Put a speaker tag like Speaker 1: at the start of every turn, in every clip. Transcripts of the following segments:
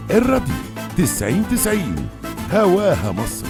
Speaker 1: الراديو تسعين تسعين هواها مصر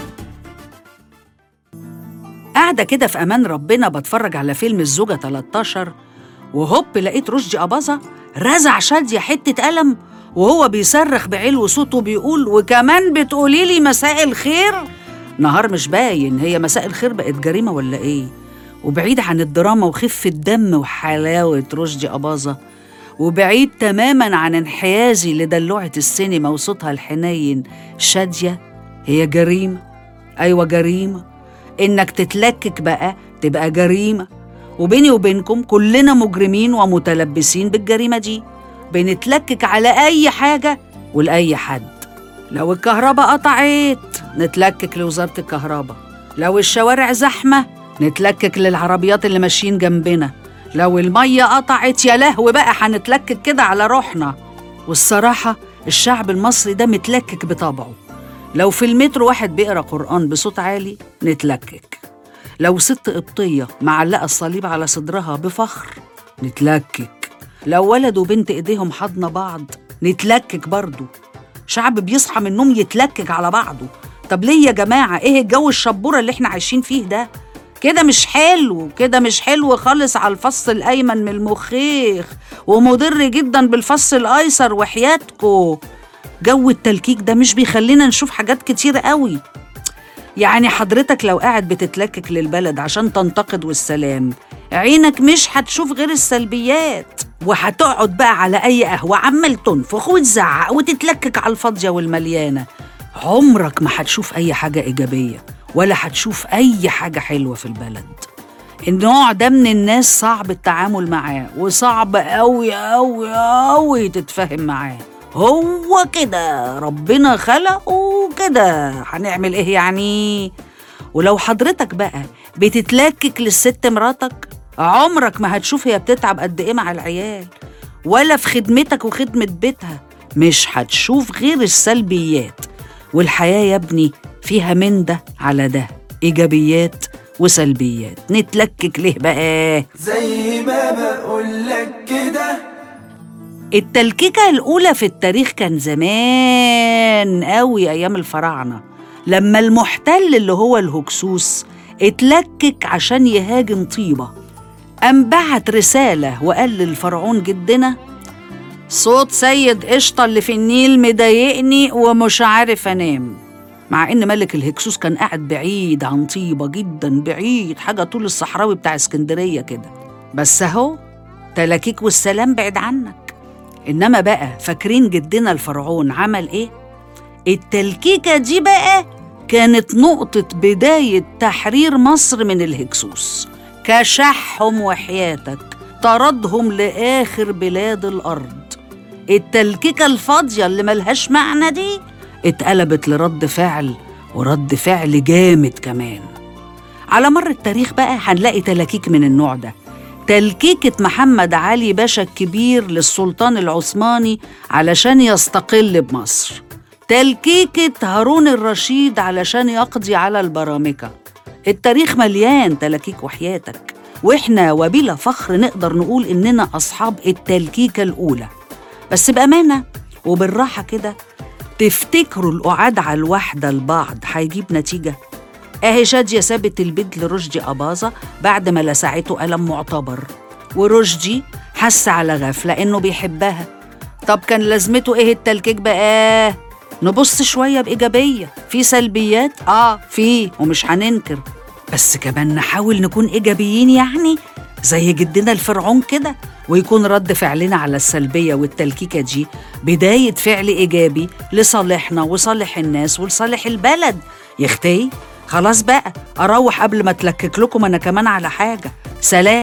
Speaker 2: قاعدة كده في أمان ربنا بتفرج على فيلم الزوجة 13 وهوب لقيت رشدي أباظة رزع شادية حتة قلم وهو بيصرخ بعلو صوته بيقول وكمان بتقولي لي مساء الخير نهار مش باين هي مساء الخير بقت جريمة ولا إيه وبعيد عن الدراما وخفة دم وحلاوة رشدي أباظة وبعيد تماما عن انحيازي لدلوعة السينما وصوتها الحنين شادية هي جريمة أيوة جريمة إنك تتلكك بقى تبقى جريمة وبيني وبينكم كلنا مجرمين ومتلبسين بالجريمة دي بنتلكك على أي حاجة ولأي حد لو الكهرباء قطعت نتلكك لوزارة الكهرباء لو الشوارع زحمة نتلكك للعربيات اللي ماشيين جنبنا لو المية قطعت يا لهوي بقى هنتلكك كده على روحنا والصراحة الشعب المصري ده متلكك بطبعه لو في المترو واحد بيقرا قرآن بصوت عالي نتلكك لو ست قبطية معلقة الصليب على صدرها بفخر نتلكك لو ولد وبنت ايديهم حضن بعض نتلكك برضه شعب بيصحى من النوم يتلكك على بعضه طب ليه يا جماعة ايه الجو الشبورة اللي احنا عايشين فيه ده كده مش حلو كده مش حلو خالص على الفص الأيمن من المخيخ ومضر جدا بالفص الأيسر وحياتكو جو التلكيك ده مش بيخلينا نشوف حاجات كتير قوي يعني حضرتك لو قاعد بتتلكك للبلد عشان تنتقد والسلام عينك مش هتشوف غير السلبيات وهتقعد بقى على أي قهوة عمال تنفخ وتزعق وتتلكك على الفاضية والمليانة عمرك ما هتشوف أي حاجة إيجابية ولا هتشوف أي حاجة حلوة في البلد النوع ده من الناس صعب التعامل معاه وصعب أوي أوي أوي تتفاهم معاه هو كده ربنا خلقه كده هنعمل ايه يعني ولو حضرتك بقى بتتلكك للست مراتك عمرك ما هتشوف هي بتتعب قد ايه مع العيال ولا في خدمتك وخدمة بيتها مش هتشوف غير السلبيات والحياة يا ابني فيها من ده على ده إيجابيات وسلبيات نتلكك ليه بقى
Speaker 3: زي ما بقولك كده
Speaker 2: التلكيكة الأولى في التاريخ كان زمان قوي أيام الفراعنة لما المحتل اللي هو الهكسوس اتلكك عشان يهاجم طيبة قام بعت رسالة وقال للفرعون جدنا صوت سيد قشطة اللي في النيل مضايقني ومش عارف أنام مع إن ملك الهكسوس كان قاعد بعيد عن طيبة جدا بعيد حاجة طول الصحراوي بتاع اسكندرية كده بس أهو تلاكيك والسلام بعد عنك إنما بقى فاكرين جدنا الفرعون عمل إيه؟ التلكيكة دي بقى كانت نقطة بداية تحرير مصر من الهكسوس كشحهم وحياتك طردهم لآخر بلاد الأرض التلكيكة الفاضية اللي ملهاش معنى دي اتقلبت لرد فعل ورد فعل جامد كمان على مر التاريخ بقى هنلاقي تلاكيك من النوع ده تلكيكة محمد علي باشا الكبير للسلطان العثماني علشان يستقل بمصر تلكيكة هارون الرشيد علشان يقضي على البرامكة التاريخ مليان تلاكيك وحياتك واحنا وبلا فخر نقدر نقول اننا اصحاب التلكيكة الاولى بس بامانة وبالراحة كده تفتكروا القعاد على الواحدة لبعض هيجيب نتيجة اهي شادية سابت البيت لرشدي أباظة بعد ما لسعته قلم معتبر ورشدي حس على غفلة إنه بيحبها طب كان لازمته إيه التلكيك بقى؟ نبص شوية بإيجابية في سلبيات؟ آه في ومش هننكر بس كمان نحاول نكون إيجابيين يعني زي جدنا الفرعون كده ويكون رد فعلنا على السلبية والتلكيكة دي بداية فعل إيجابي لصالحنا وصالح الناس ولصالح البلد يختي خلاص بقى أروح قبل ما أتلكك لكم أنا كمان على حاجة سلام